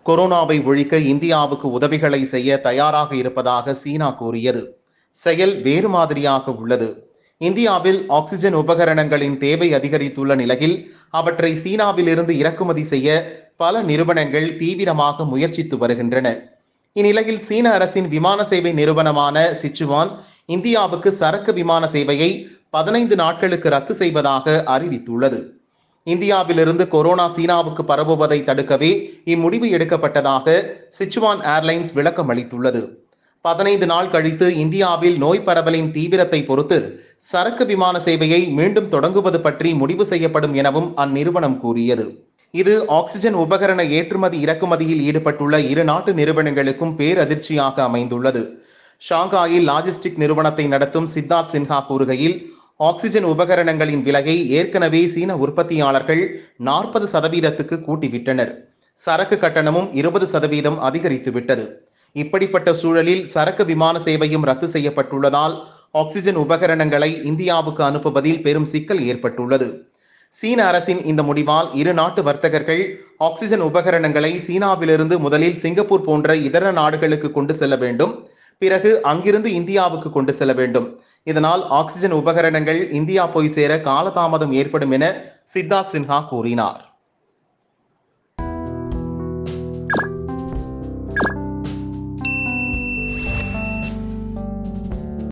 கொரோனாவை ஒழிக்க இந்தியாவுக்கு உதவிகளை செய்ய தயாராக இருப்பதாக சீனா கூறியது செயல் வேறு மாதிரியாக உள்ளது இந்தியாவில் ஆக்சிஜன் உபகரணங்களின் தேவை அதிகரித்துள்ள நிலையில் அவற்றை சீனாவில் இருந்து இறக்குமதி செய்ய பல நிறுவனங்கள் தீவிரமாக முயற்சித்து வருகின்றன இந்நிலையில் சீன அரசின் விமான சேவை நிறுவனமான சிச்சுவான் இந்தியாவுக்கு சரக்கு விமான சேவையை பதினைந்து நாட்களுக்கு ரத்து செய்வதாக அறிவித்துள்ளது இந்தியாவிலிருந்து கொரோனா சீனாவுக்கு பரவுவதை தடுக்கவே இம்முடிவு எடுக்கப்பட்டதாக சிச்சுவான் ஏர்லைன்ஸ் விளக்கம் அளித்துள்ளது பதினைந்து நாள் கழித்து இந்தியாவில் நோய் பரவலின் தீவிரத்தை பொறுத்து சரக்கு விமான சேவையை மீண்டும் தொடங்குவது பற்றி முடிவு செய்யப்படும் எனவும் அந்நிறுவனம் கூறியது இது ஆக்சிஜன் உபகரண ஏற்றுமதி இறக்குமதியில் ஈடுபட்டுள்ள இரு நாட்டு நிறுவனங்களுக்கும் பேரதிர்ச்சியாக அமைந்துள்ளது ஷாங்காயில் லாஜிஸ்டிக் நிறுவனத்தை நடத்தும் சித்தார்த் சின்ஹா கூறுகையில் ஆக்சிஜன் உபகரணங்களின் விலையை ஏற்கனவே சீன உற்பத்தியாளர்கள் நாற்பது சதவீதத்துக்கு கூட்டிவிட்டனர் சரக்கு கட்டணமும் இருபது சதவீதம் அதிகரித்து விட்டது இப்படிப்பட்ட சூழலில் சரக்கு விமான சேவையும் ரத்து செய்யப்பட்டுள்ளதால் ஆக்சிஜன் உபகரணங்களை இந்தியாவுக்கு அனுப்புவதில் பெரும் சிக்கல் ஏற்பட்டுள்ளது சீன அரசின் இந்த முடிவால் இரு நாட்டு வர்த்தகர்கள் ஆக்சிஜன் உபகரணங்களை சீனாவிலிருந்து முதலில் சிங்கப்பூர் போன்ற இதர நாடுகளுக்கு கொண்டு செல்ல வேண்டும் பிறகு அங்கிருந்து இந்தியாவுக்கு கொண்டு செல்ல வேண்டும் இதனால் ஆக்சிஜன் உபகரணங்கள் இந்தியா போய் சேர காலதாமதம் ஏற்படும் என சித்தார்த் சின்ஹா கூறினார்